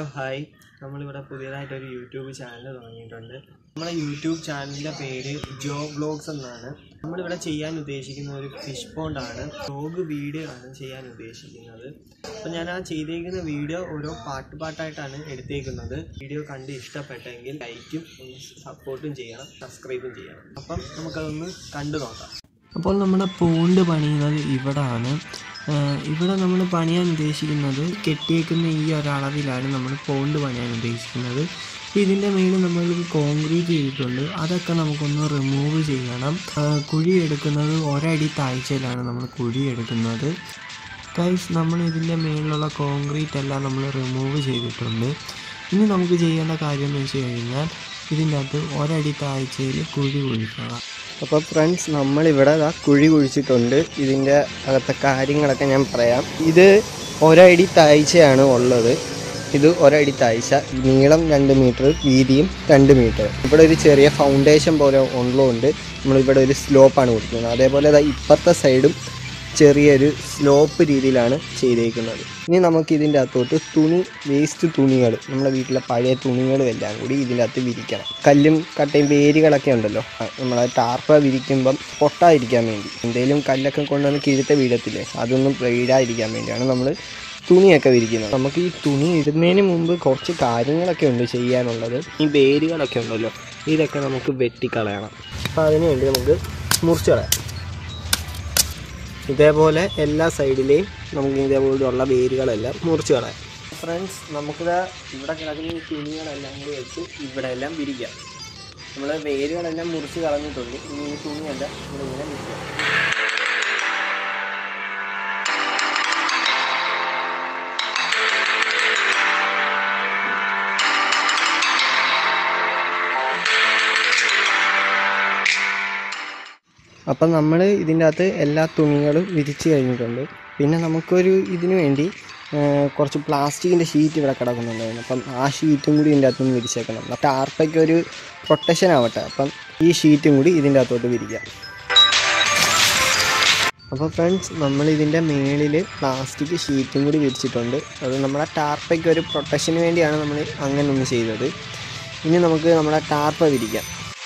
hello hi നമ്മളിവിടെ പുതിയതായിട്ടൊരു YouTube channel തുടങ്ങിയിട്ടുണ്ട് നമ്മുടെ യൂട്യൂബ് ചാനലിൻ്റെ പേര് ജോ ബ്ലോഗ്സ് എന്നാണ് നമ്മളിവിടെ ചെയ്യാൻ ഉദ്ദേശിക്കുന്ന ഒരു ഫിഷ് പോണ്ടാണ് വ്ലോഗ് വീഡിയോ ആണ് ചെയ്യാൻ ഉദ്ദേശിക്കുന്നത് അപ്പം ഞാൻ ആ ചെയ്തേക്കുന്ന വീഡിയോ ഓരോ പാട്ട് പാട്ടായിട്ടാണ് എടുത്തേക്കുന്നത് വീഡിയോ കണ്ട് ഇഷ്ടപ്പെട്ടെങ്കിൽ ലൈക്കും സപ്പോർട്ടും ചെയ്യണം സബ്സ്ക്രൈബും ചെയ്യണം അപ്പം നമുക്കതൊന്ന് കണ്ടു നോക്കാം അപ്പോൾ നമ്മുടെ പോണ്ട് പണിയുന്നത് ഇവിടാണ് ആഹ് ഇവിടെ നമ്മൾ പണിയാൻ ഉദ്ദേശിക്കുന്നത് കെട്ടിയേക്കുന്ന ഈ ഒരളവിലാണ് നമ്മൾ പോണ്ട് പണിയാൻ ഉദ്ദേശിക്കുന്നത് അപ്പോൾ ഇതിൻ്റെ മേളിൽ നമ്മൾ കോൺക്രീറ്റ് ചെയ്തിട്ടുണ്ട് അതൊക്കെ നമുക്കൊന്ന് റിമൂവ് ചെയ്യണം ആഹ് കുഴി എടുക്കുന്നത് ഒരടി താഴ്ചയിലാണ് നമ്മൾ കുഴി എടുക്കുന്നത് ഗൈസ് നമ്മൾ ഇതിൻ്റെ മേളിലുള്ള കോൺക്രീറ്റ് എല്ലാം നമ്മൾ റിമൂവ് ചെയ്തിട്ടുണ്ട് ഇനി നമുക്ക് ചെയ്യേണ്ട കാര്യം എന്ന് വെച്ച് കഴിഞ്ഞാൽ ഇതിൻ്റെ അകത്ത് ഒരടി താഴ്ചയിൽ കുഴി കുഴിക്കണം അപ്പോൾ ഫ്രണ്ട്സ് നമ്മളിവിടെ ദാ കുഴി കുഴിച്ചിട്ടുണ്ട് ഇതിൻ്റെ അകത്തെ കാര്യങ്ങളൊക്കെ ഞാൻ പറയാം ഇത് ഒരടി താഴ്ചയാണ് ഉള്ളത് ഇത് ഒരടി താഴ്ച നീളം രണ്ട് മീറ്റർ വീതിയും രണ്ട് മീറ്റർ ഇവിടെ ഒരു ചെറിയ ഫൗണ്ടേഷൻ പോലെ ഉള്ളതുകൊണ്ട് നമ്മളിവിടെ ഒരു സ്ലോപ്പാണ് കൊടുക്കുന്നത് അതേപോലെ ദാ ഇപ്പുറത്തെ സൈഡും ചെറിയൊരു സ്ലോപ്പ് രീതിയിലാണ് ചെയ്തേക്കുന്നത് ഇനി നമുക്ക് ഇതിൻ്റെ അകത്തോട്ട് തുണി വേസ്റ്റ് തുണികൾ നമ്മുടെ വീട്ടിലെ പഴയ തുണികളും എല്ലാം കൂടി ഇതിൻ്റെ അകത്ത് വിരിക്കണം കല്ലും കട്ടയും വേരുകളൊക്കെ ഉണ്ടല്ലോ ആ, നമ്മളെ ടാർപ്പ വിരിക്കുമ്പം പൊട്ടാതിരിക്കാൻ വേണ്ടി എന്തെങ്കിലും കല്ലൊക്കെ കൊണ്ടുവന്ന് കിഴുത്ത വീഴത്തില്ലേ അതൊന്നും വീഴാതിരിക്കാൻ വേണ്ടിയാണ് നമ്മൾ തുണിയൊക്കെ വിരിക്കുന്നത് നമുക്ക് ഈ തുണി ഇടുന്നതിന് മുമ്പ് കുറച്ച് കാര്യങ്ങളൊക്കെ ഉണ്ട് ചെയ്യാനുള്ളത് ഈ വേരുകളൊക്കെ ഉണ്ടല്ലോ ഇതൊക്കെ നമുക്ക് വെട്ടിക്കളയണം അപ്പോൾ അതിന് വേണ്ടി നമുക്ക് മുറിച്ച് കളയാം ഇതേപോലെ എല്ലാ സൈഡിലെയും നമുക്ക് ഇതേപോലെയുള്ള വേരുകളെല്ലാം മുറിച്ച് കളയാം ഫ്രണ്ട്സ് നമുക്കിത് ഇവിടെ കിടക്കുന്ന ഈ തുണികളെല്ലാം കൂടി വെച്ച് ഇവിടെ എല്ലാം വിരിക്കാം നമ്മൾ വേരുകളെല്ലാം മുറിച്ച് കളഞ്ഞിട്ടുണ്ട് ഇനി ഈ തുണിയെല്ലാം ഇവിടെ ഇങ്ങനെ വിരിക്കാം അപ്പം നമ്മൾ ഇതിൻ്റെ അകത്ത് എല്ലാ തുണികളും വിരിച്ച് കഴിഞ്ഞിട്ടുണ്ട് പിന്നെ നമുക്കൊരു ഇതിനു വേണ്ടി ആ, കുറച്ച് പ്ലാസ്റ്റിക്കിൻ്റെ ഷീറ്റ് ഇവിടെ കിടക്കുന്നുണ്ടായിരുന്നു അപ്പം ആ ഷീറ്റും കൂടി ഇതിൻ്റെ അകത്തുനിന്ന് വിരിച്ചേക്കണം അപ്പം ടാർപ്പയ്ക്ക് ഒരു പ്രൊട്ടക്ഷൻ ആവട്ടെ അപ്പം ഈ ഷീറ്റും കൂടി ഇതിൻ്റെ അകത്തോട്ട് വിരിക്കാം അപ്പോൾ ഫ്രണ്ട്സ് നമ്മൾ ഇതിൻ്റെ മേളിൽ പ്ലാസ്റ്റിക് ഷീറ്റും കൂടി വിരിച്ചിട്ടുണ്ട് അത് നമ്മുടെ ടാർപ്പയ്ക്ക് ഒരു പ്രൊട്ടക്ഷന് വേണ്ടിയാണ് നമ്മൾ അങ്ങനെ ഒന്ന് ചെയ്തത് ഇനി നമുക്ക് നമ്മുടെ ടാർപ്പ വിരിക്കാം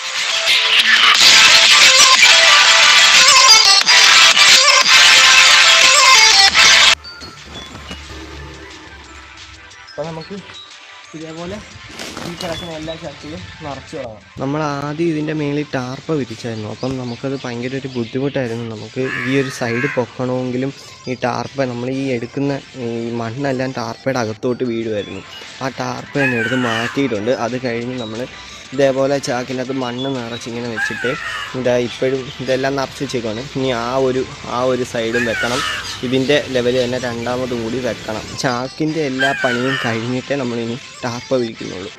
അപ്പോൾ നമുക്ക് ഇതേപോലെ ഈ കിടക്കുന്ന എല്ലാ ചട്ടിയും നിറച്ച് തുടങ്ങാം നമ്മൾ ആദ്യം ഇതിൻ്റെ മേളിൽ ടാർപ്പ വിരിച്ചായിരുന്നു അപ്പം നമുക്കത് ഭയങ്കര ഒരു ബുദ്ധിമുട്ടായിരുന്നു നമുക്ക് ഈ ഒരു സൈഡ് പൊക്കണമെങ്കിലും ഈ ടാർപ്പ നമ്മൾ ഈ എടുക്കുന്ന ഈ മണ്ണെല്ലാം ടാർപ്പയുടെ അകത്തോട്ട് വീഴുമായിരുന്നു ആ ടാർപ്പ തന്നെ എടുത്ത് മാറ്റിയിട്ടുണ്ട് അത് കഴിഞ്ഞ് നമ്മൾ ഇതേപോലെ ചാക്കിനകത്ത് മണ്ണ് നിറച്ചിങ്ങനെ വെച്ചിട്ട് ഇതാ ഇപ്പോഴും ഇതെല്ലാം നിറച്ച് വെച്ചേക്കാണ് ഇനി ആ ഒരു ആ ഒരു സൈഡും വെക്കണം ഇതിൻ്റെ ലെവൽ തന്നെ രണ്ടാമതും കൂടി വെക്കണം ചാക്കിൻ്റെ എല്ലാ പണിയും കഴിഞ്ഞിട്ടേ നമ്മളിനി ടാർപ്പ വിരിക്കുന്നുള്ളൂ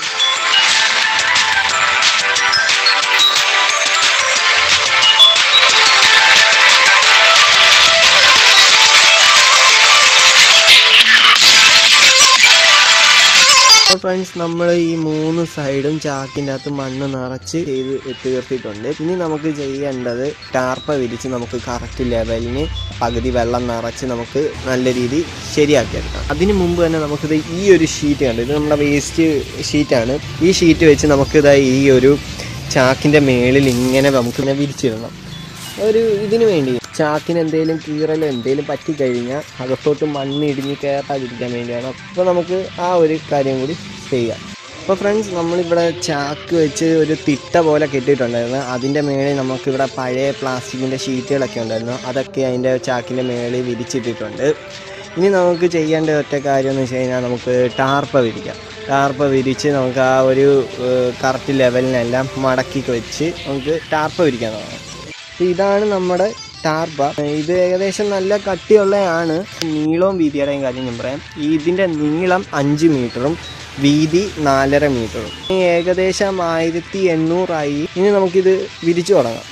അപ്പോൾ ഫ്രണ്ട്സ് നമ്മൾ ഈ മൂന്ന് സൈഡും ചാക്കിൻ്റെ അകത്ത് മണ്ണ് നിറച്ച് ചെയ്ത് തീർത്തിട്ടുണ്ട് ഇനി നമുക്ക് ചെയ്യേണ്ടത് ടാർപ്പ വിരിച്ച് നമുക്ക് കറക്റ്റ് ലെവലിന് പകുതി വെള്ളം നിറച്ച് നമുക്ക് നല്ല രീതി ശരിയാക്കിയെടുക്കാം അതിന് മുമ്പ് തന്നെ നമുക്കിത് ഈ ഒരു ഷീറ്റ് കണ്ട് ഇത് നമ്മുടെ വേസ്റ്റ് ഷീറ്റാണ് ഈ ഷീറ്റ് വെച്ച് നമുക്കിത് ഈ ഒരു ചാക്കിൻ്റെ മേളിൽ ഇങ്ങനെ നമുക്ക് ഇങ്ങനെ വിരിച്ചിടണം ഒരു ഇതിന് വേണ്ടി ചാക്കിന് എന്തെങ്കിലും കീറലോ എന്തെങ്കിലും പറ്റിക്കഴിഞ്ഞാൽ അകത്തോട്ട് മണ്ണ് ഇടിഞ്ഞ് കയറാതിരിക്കാൻ വേണ്ടിയാണ് അപ്പോൾ നമുക്ക് ആ ഒരു കാര്യം കൂടി ചെയ്യാം അപ്പോൾ ഫ്രണ്ട്സ് നമ്മളിവിടെ ചാക്ക് വെച്ച് ഒരു തിട്ട പോലെ കെട്ടിയിട്ടുണ്ടായിരുന്നു അതിൻ്റെ മേളിൽ നമുക്കിവിടെ പഴയ പ്ലാസ്റ്റിക്കിൻ്റെ ഷീറ്റുകളൊക്കെ ഉണ്ടായിരുന്നു അതൊക്കെ അതിൻ്റെ ചാക്കിൻ്റെ മേളിൽ വിരിച്ചിട്ടിട്ടുണ്ട് ഇനി നമുക്ക് ചെയ്യേണ്ട ഒറ്റ കാര്യം എന്ന് വെച്ച് കഴിഞ്ഞാൽ നമുക്ക് ടാർപ്പ വിരിക്കാം ടാർപ്പ വിരിച്ച് നമുക്ക് ആ ഒരു കറക്റ്റ് ലെവലിനെല്ലാം മടക്കി വെച്ച് നമുക്ക് ടാർപ്പ വിരിക്കാൻ തുടങ്ങാം അപ്പോൾ ഇതാണ് നമ്മുടെ ടാർപ്പ ഇത് ഏകദേശം നല്ല കട്ടിയുള്ളതാണ് നീളവും വീതിയുടെയും കാര്യം ഞാൻ പറയാം ഈ ഇതിൻ്റെ നീളം അഞ്ച് മീറ്ററും വീതി നാലര മീറ്ററും ഇനി ഏകദേശം ആയിരത്തി എണ്ണൂറായി ഇനി നമുക്കിത് വിരിച്ചു തുടങ്ങാം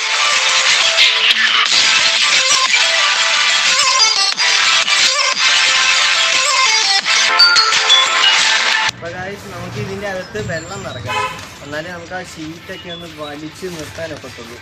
അപ്പോൾ guys, നമുക്ക് ഇതിൻ്റെ അകത്ത് വെള്ളം നിറയ്ക്കണം എന്നാലേ നമുക്ക് ആ ഷീറ്റൊക്കെ ഒന്ന് വലിച്ച് നിർത്താനൊക്കത്തുള്ളൂ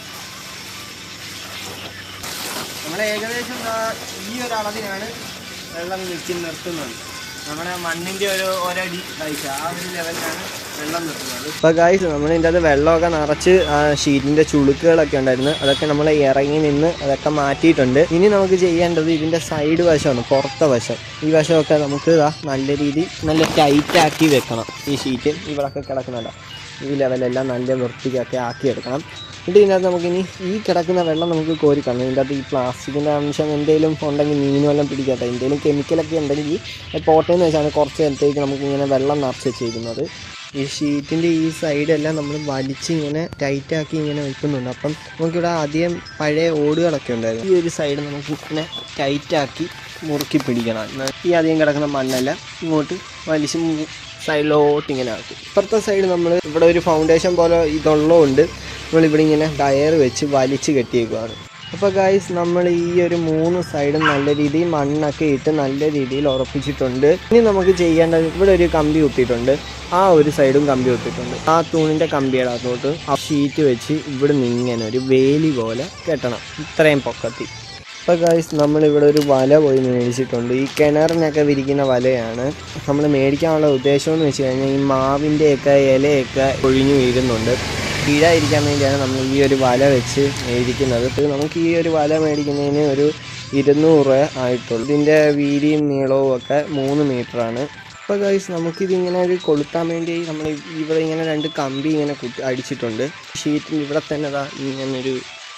നമ്മൾ ഏകദേശം ദാ ഈ ഒരു അളവിനാണ് വെള്ളം വെച്ച് നിർത്തുന്നുണ്ട് നമ്മുടെ മണ്ണിൻ്റെ ഒരു ഒരടി കഴിച്ച ആ ഒരു ലെവലിലാണ് വെള്ളം നിർത്തുന്നത് ഇപ്പോൾ ഗായ്സ് നമ്മൾ ഇതിൻ്റെ അത് വെള്ളമൊക്കെ നിറച്ച് ആ ഷീറ്റിൻ്റെ ചുളുക്കുകളൊക്കെ ഉണ്ടായിരുന്നു അതൊക്കെ നമ്മൾ ഇറങ്ങി നിന്ന് അതൊക്കെ മാറ്റിയിട്ടുണ്ട് ഇനി നമുക്ക് ചെയ്യേണ്ടത് ഇതിൻ്റെ സൈഡ് വശമാണ് പുറത്തെ വശം ഈ വശമൊക്കെ നമുക്ക് ഇതാ നല്ല രീതി നല്ല ടൈറ്റാക്കി വെക്കണം ഈ ഷീറ്റ് ഇവിടെയൊക്കെ കിടക്കുന്നുണ്ടോ ഈ ലെവലെല്ലാം നല്ല വൃത്തിക്കൊക്കെ ആക്കി എടുക്കണം എന്നിട്ട് ഇതിനകത്ത് നമുക്കിനി ഈ കിടക്കുന്ന വെള്ളം നമുക്ക് കോരിക്കണം ഇതിൻ്റെ അകത്ത് ഈ പ്ലാസ്റ്റിക്കിൻ്റെ അംശം എന്തെങ്കിലും ഉണ്ടെങ്കിൽ മീനും എല്ലാം പിടിക്കട്ടെ എന്തെങ്കിലും കെമിക്കലൊക്കെ ഉണ്ടെങ്കിൽ അത് പോട്ടേന്ന് വെച്ചാണ് കുറച്ച് നേരത്തേക്ക് നമുക്ക് ഇങ്ങനെ വെള്ളം നിറച്ച് വെച്ചിരിക്കുന്നത് ഈ ഷീറ്റിൻ്റെ ഈ സൈഡെല്ലാം നമ്മൾ വലിച്ച് ഇങ്ങനെ ടൈറ്റാക്കി ഇങ്ങനെ വെക്കുന്നുണ്ട് അപ്പം നമുക്കിവിടെ ആദ്യം പഴയ ഓടുകളൊക്കെ ഉണ്ടായിരുന്നു ഈ ഒരു സൈഡ് നമുക്ക് ഇങ്ങനെ ടൈറ്റാക്കി മുറുക്കി പിടിക്കണം എന്നാൽ ഈ ആദ്യം കിടക്കുന്ന മണ്ണെല്ലാം ഇങ്ങോട്ട് വലിച്ച് മു- സൈഡിലോട്ട് ഇങ്ങനെ ആക്കും ഇപ്പുറത്തെ സൈഡ് നമ്മൾ ഇവിടെ ഒരു ഫൗണ്ടേഷൻ പോലെ ഇതുള്ളതുകൊണ്ട് നമ്മളിവിടെ ഇങ്ങനെ ടയർ വെച്ച് വലിച്ച് കെട്ടിയേക്കുവാണ് അപ്പോൾ ഗായ്സ് നമ്മൾ ഈ ഒരു മൂന്ന് സൈഡും നല്ല രീതിയിൽ മണ്ണൊക്കെ ഇട്ട് നല്ല രീതിയിൽ ഉറപ്പിച്ചിട്ടുണ്ട് ഇനി നമുക്ക് ചെയ്യേണ്ടത് ഇവിടെ ഒരു കമ്പി കുത്തിയിട്ടുണ്ട് ആ ഒരു സൈഡും കമ്പി കുത്തിയിട്ടുണ്ട് ആ തൂണിൻ്റെ കമ്പിയുടെ അകത്തോട്ട് ആ ഷീറ്റ് വെച്ച് ഇവിടെ നിന്ന് ഇങ്ങനെ ഒരു വേലി പോലെ കെട്ടണം ഇത്രയും പൊക്കത്തി അപ്പോൾ ഗായ്സ് നമ്മളിവിടെ ഒരു വല പോയി മേടിച്ചിട്ടുണ്ട് ഈ കിണറിനൊക്കെ വിരിക്കുന്ന വലയാണ് നമ്മൾ മേടിക്കാനുള്ള ഉദ്ദേശം എന്ന് വെച്ച് കഴിഞ്ഞാൽ ഈ മാവിൻ്റെയൊക്കെ ഇലയൊക്കെ ഒഴിഞ്ഞു വീഴുന്നുണ്ട് വീഴാതിരിക്കാൻ വേണ്ടിയാണ് നമ്മൾ ഈ ഒരു വല വെച്ച് മേടിക്കുന്നത് ഇത് നമുക്ക് ഈ ഒരു വല മേടിക്കുന്നതിന് ഒരു ഇരുന്നൂറ് രൂപ ആയിട്ടുള്ളൂ ഇതിൻ്റെ വീതിയും നീളവും ഒക്കെ മൂന്ന് മീറ്ററാണ് അപ്പോൾ ഗൈസ് നമുക്കിതിങ്ങനെ ഒരു കൊളുത്താൻ വേണ്ടി നമ്മൾ ഇവിടെ ഇങ്ങനെ രണ്ട് കമ്പി ഇങ്ങനെ കുത്തി അടിച്ചിട്ടുണ്ട് ഷീറ്റിൽ ഇവിടെ തന്നെ ദാ ഇങ്ങനൊരു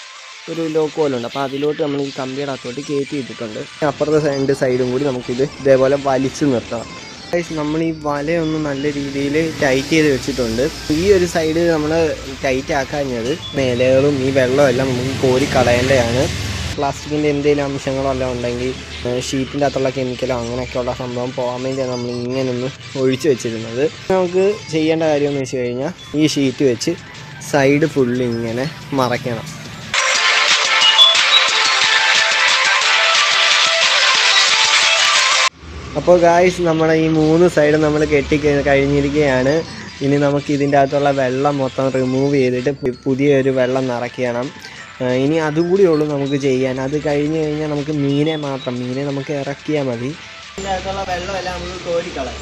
ഒരു ലോക്ക് പോലെ ഉണ്ട് അപ്പോൾ അതിലോട്ട് നമ്മൾ ഈ കമ്പിയുടെ അകത്തോട്ട് കയറ്റി ഇട്ടിട്ടുണ്ട് അപ്പുറത്തെ രണ്ട് സൈഡും കൂടി നമുക്കിത് ഇതേപോലെ വലിച്ചു നിർത്തണം ഗൈസ് നമ്മൾ ഈ വലയൊന്ന് നല്ല രീതിയിൽ ടൈറ്റ് ചെയ്ത് വെച്ചിട്ടുണ്ട് ഈ ഒരു സൈഡ് നമ്മൾ ടൈറ്റ് ആക്കാഞ്ഞത് മേലകളും ഈ വെള്ളവും എല്ലാം നമുക്ക് കോരി കളയേണ്ടതാണ് പ്ലാസ്റ്റിക്കിൻ്റെ എന്തെങ്കിലും അംശങ്ങളോ എല്ലാം ഉണ്ടെങ്കിൽ ഷീറ്റിൻ്റെ അകത്തുള്ള കെമിക്കലോ അങ്ങനെയൊക്കെയുള്ള സംഭവം പോകാൻ വേണ്ടിയാണ് നമ്മൾ ഇങ്ങനെ ഒന്ന് ഒഴിച്ചു വെച്ചിരുന്നത് നമുക്ക് ചെയ്യേണ്ട കാര്യം എന്ന് വെച്ച് കഴിഞ്ഞാൽ ഈ ഷീറ്റ് വെച്ച് സൈഡ് ഫുള്ള് ഇങ്ങനെ മറയ്ക്കണം അപ്പോൾ ഗായ്സ് നമ്മുടെ ഈ മൂന്ന് സൈഡ് നമ്മൾ കെട്ടി കഴി- കഴിഞ്ഞിരിക്കുകയാണ് ഇനി നമുക്ക് ഇതിൻ്റെ അകത്തുള്ള വെള്ളം മൊത്തം റിമൂവ് ചെയ്തിട്ട് പു- പുതിയൊരു വെള്ളം നിറയ്ക്കണം ആ, ഇനി അതും കൂടി ഉള്ളൂ നമുക്ക് ചെയ്യാൻ അത് കഴിഞ്ഞ് കഴിഞ്ഞാൽ നമുക്ക് മീനെ മാത്രം മീനെ നമുക്ക് ഇറക്കിയാൽ മതി ഇതിൻ്റെ അകത്തുള്ള വെള്ളമെല്ലാം നമുക്ക് കോരിക്കളയാം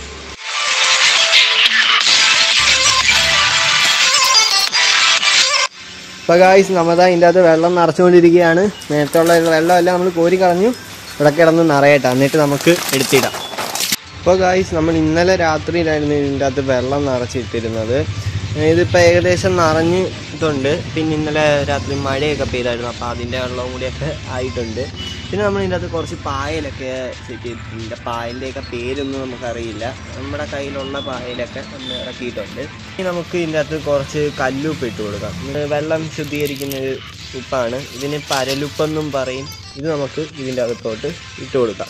ഇപ്പോൾ ഗായ്സ് നമ്മതാ ഇതിൻ്റെ അകത്ത് വെള്ളം നിറച്ചുകൊണ്ടിരിക്കുകയാണ് നേരത്തെ ഉള്ള വെള്ളമെല്ലാം നമ്മൾ കോരി കളഞ്ഞു ഇവിടെ കിടന്ന് നിറയട്ടെ എന്നിട്ട് നമുക്ക് എടുത്തിടാം ഇപ്പോൾ ഗായ്സ് നമ്മൾ ഇന്നലെ രാത്രിയിലായിരുന്നു ഇതിൻ്റെ അകത്ത് വെള്ളം നിറച്ചിട്ടിരുന്നത് ഇതിപ്പോൾ ഏകദേശം നിറഞ്ഞിട്ടുണ്ട് പിന്നെ ഇന്നലെ രാത്രി മഴയൊക്കെ പെയ്തായിരുന്നു അപ്പോൾ അതിൻ്റെ വെള്ളവും കൂടിയൊക്കെ ആയിട്ടുണ്ട് പിന്നെ നമ്മൾ ഇതിൻ്റെ അകത്ത് കുറച്ച് പായലൊക്കെ സെറ്റ് ചെയ്തിട്ടുണ്ട് പായലിൻ്റെയൊക്കെ പേരൊന്നും നമുക്കറിയില്ല നമ്മുടെ കയ്യിലുള്ള പായലൊക്കെ നമ്മൾ ഇറക്കിയിട്ടുണ്ട് ഇനി നമുക്ക് ഇതിൻ്റെ അകത്ത് കുറച്ച് കല്ലുപ്പ് ഇട്ട് കൊടുക്കാം ഇത് വെള്ളം ശുദ്ധീകരിക്കുന്ന ഒരു ഉപ്പാണ് ഇതിന് പരലുപ്പെന്നും പറയും ഇത് നമുക്ക് ഇതിൻ്റെ അകത്തോട്ട് ഇട്ട് കൊടുക്കാം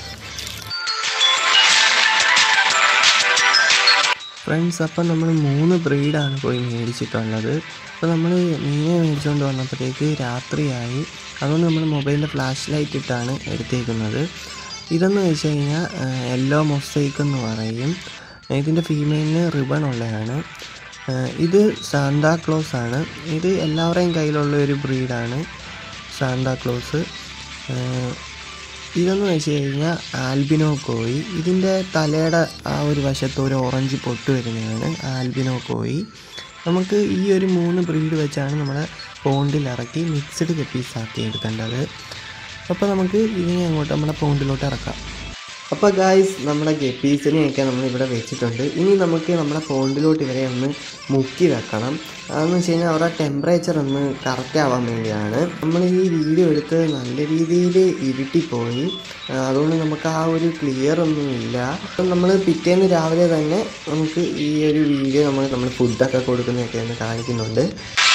ഫ്രണ്ട്സ് അപ്പം നമ്മൾ മൂന്ന് ബ്രീഡാണ് പോയി മേടിച്ചിട്ടുള്ളത് അപ്പോൾ നമ്മൾ മീനെ മേടിച്ചുകൊണ്ട് വന്നപ്പോഴത്തേക്ക് രാത്രിയായി അതുകൊണ്ട് നമ്മൾ മൊബൈലിൽ ഫ്ലാഷ് ലൈറ്റ് ഇട്ടാണ് എടുത്തേക്കുന്നത് ഇതെന്ന് വെച്ച് കഴിഞ്ഞാൽ യെല്ലോ മൊസൈക്ക് എന്ന് പറയും ഇതിൻ്റെ ഫീമെയിലിന് റിബൺ ഉള്ളതാണ് ഏഹ് ഇത് സാന്താക്ലോസ് ആണ് ഇത് എല്ലാവരുടെയും കയ്യിലുള്ള ഒരു ബ്രീഡാണ് സാന്താക്ലോസ് ഏഹ് ഇതെന്ന് വെച്ച് കഴിഞ്ഞാൽ ആൽബിനോ കോയി ഇതിൻ്റെ തലയുടെ ആ ഒരു വശത്ത് ഒരു ഓറഞ്ച് പൊട്ട് വരുന്നതാണ് ആൽബിനോ കോയി നമുക്ക് ഈ ഒരു മൂന്ന് ബ്രീഡ് വെച്ചാണ് നമ്മളെ പോണ്ടിൽ ഇറക്കി മിക്സ്ഡ് കെപ്പീസ് ആക്കി എടുക്കേണ്ടത് അപ്പോൾ നമുക്ക് ഇതിനെ അങ്ങോട്ട് നമ്മുടെ പോണ്ടിലോട്ട് ഇറക്കാം അപ്പോൾ ഗായ്സ് നമ്മുടെ ഗപ്പീസിനെയൊക്കെ നമ്മൾ ഇവിടെ വെച്ചിട്ടുണ്ട് ഇനി നമുക്ക് നമ്മുടെ പോണ്ടിലോട്ട് ഇവരെ ഒന്ന് മുക്കി വെക്കണം അതെന്ന് വെച്ച് കഴിഞ്ഞാൽ അവരുടെ ടെമ്പറേച്ചർ ഒന്ന് കറക്റ്റ് ആവാൻ വേണ്ടിയാണ് നമ്മൾ ഈ വീഡിയോ എടുത്ത് നല്ല രീതിയിൽ ഇരുട്ടിപ്പോയി ആ, അതുകൊണ്ട് നമുക്ക് ആ ഒരു ക്ലിയർ ഒന്നും ഇല്ല അപ്പം നമ്മൾ പിറ്റേന്ന് രാവിലെ തന്നെ നമുക്ക് ഈ ഒരു വീഡിയോ നമ്മൾ നമ്മൾ ഫുഡൊക്കെ കൊടുക്കുന്നതൊക്കെ ഒന്ന് കാണിക്കുന്നുണ്ട്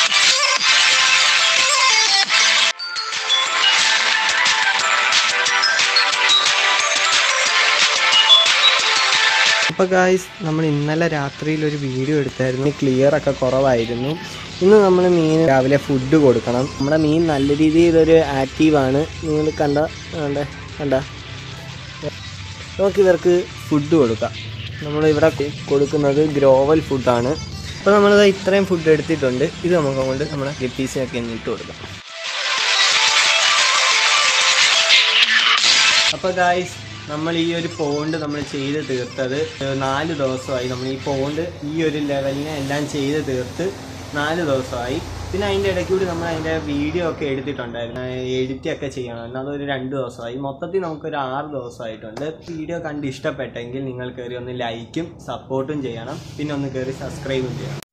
അപ്പോൾ ഗായ്സ് നമ്മൾ ഇന്നലെ രാത്രിയിൽ ഒരു വീഡിയോ എടുത്തായിരുന്നു ക്ലിയർ ഒക്കെ കുറവായിരുന്നു ഇന്ന് നമ്മൾ മീൻ രാവിലെ ഫുഡ് കൊടുക്കണം നമ്മുടെ മീൻ നല്ല രീതിയിലൊരു ആക്റ്റീവാണ് നിങ്ങൾ കണ്ട കണ്ട കണ്ട നമുക്ക് ഇവർക്ക് ഫുഡ് കൊടുക്കാം നമ്മളിവിടെ കൊടുക്കുന്നത് ഗ്രോവൽ ഫുഡാണ് അപ്പോൾ നമ്മളിത് ഇത്രയും ഫുഡ് എടുത്തിട്ടുണ്ട് ഇത് നമുക്ക് കൊണ്ട് നമ്മുടെ ഗപ്പീസിനൊക്കെ ഒന്ന് ഇട്ട് കൊടുക്കാം അപ്പോൾ ഗായ്സ് നമ്മൾ ഈ ഒരു പോണ്ട് നമ്മൾ ചെയ്ത് തീർത്തത് നാല് ദിവസമായി നമ്മൾ ഈ പോണ്ട് ഈ ഒരു ലെവലിനെ എല്ലാം ചെയ്ത് തീർത്ത് നാല് ദിവസമായി പിന്നെ അതിൻ്റെ ഇടയ്ക്ക് കൂടി നമ്മൾ അതിൻ്റെ വീഡിയോ ഒക്കെ എടുത്തിട്ടുണ്ടായിരുന്നു എഡിറ്റ് ഒക്കെ ചെയ്യണം അതൊരു രണ്ട് ദിവസമായി മൊത്തത്തിൽ നമുക്കൊരു ആറ് ദിവസമായിട്ടുണ്ട് വീഡിയോ കണ്ട് ഇഷ്ടപ്പെട്ടെങ്കിൽ നിങ്ങൾ കയറി ഒന്ന് ലൈക്കും സപ്പോർട്ടും ചെയ്യണം പിന്നെ ഒന്ന് കയറി സബ്സ്ക്രൈബും ചെയ്യണം